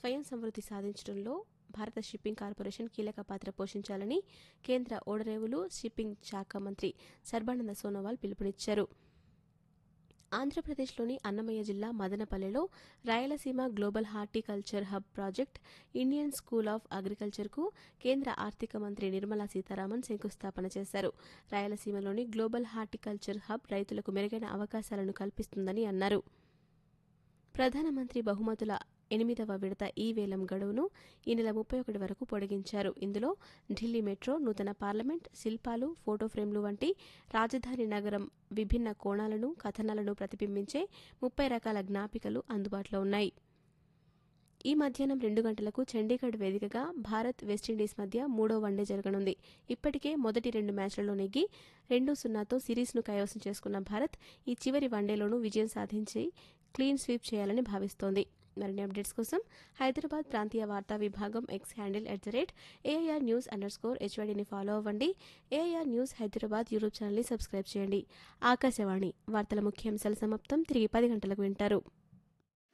స్వయం సమృద్ధి సాధించడంలో భారత షిప్పింగ్ కార్పొరేషన్ కీలక పాత్ర పోషించాలని కేంద్ర ఓడరేవులు షిప్పింగ్ శాఖ మంత్రి సర్బానంద సోనోవాల్ పిలుపునిచ్చారు ఆంధ్రప్రదేశ్లోని అన్నమయ్య జిల్లా మదనపల్లెలో Rayalaseema global horticulture hub project Indian school of అగ్రికల్చర్కు కేంద్ర ఆర్థిక మంత్రి నిర్మలా సీతారామన్ శంకుస్థాపన చేశారు రాయలసీమలోని గ్లోబల్ హార్టికల్చర్ హబ్ రైతులకు మెరుగైన అవకాశాలను కల్పిస్తుందని అన్నారు ప్రధానమంత్రి బహుమతుల ఎనిమిదవ విడత ఈ వేలం గడువును ఈ నెల ముప్పై ఒకటి వరకు పొడిగించారు ఇందులో ఢిల్లీ మెట్రో నూతన పార్లమెంట్ శిల్పాలు ఫోటో ఫ్రేమ్లు వంటి రాజధాని నగరం విభిన్న కోణాలను కథనాలను ప్రతిబింబించే ముప్పై రకాల జ్ఞాపికలు అందుబాటులో ఉన్నాయి ఈ మధ్యాహ్నం రెండు గంటలకు చండీగఢ్ వేదికగా భారత్ వెస్టిండీస్ మధ్య మూడో వన్డే జరగనుంది ఇప్పటికే మొదటి రెండు మ్యాచ్లలో నెగ్గి రెండు సున్నాతో సిరీస్ను కైవసం చేసుకున్న భారత్ ఈ చివరి వన్డేలోనూ విజయం సాధించి క్లీన్ స్వీప్ చేయాలని భావిస్తోంది మరిన్ని అప్డేట్స్ కోసం హైదరాబాద్ ప్రాంతీయ వార్తా విభాగం X handle at the rate AIR news underscore స్కోర్ హెచ్వైడీని ఫాలో అవ్వండి ఏఐఆర్ న్యూస్ హైదరాబాద్ యూట్యూబ్ ఛానల్ని సబ్స్క్రైబ్ చేయండి ఆకాశవాణి వార్తల ముఖ్యాంశాల సమాప్తం తిరిగి పది గంటలకు వింటారు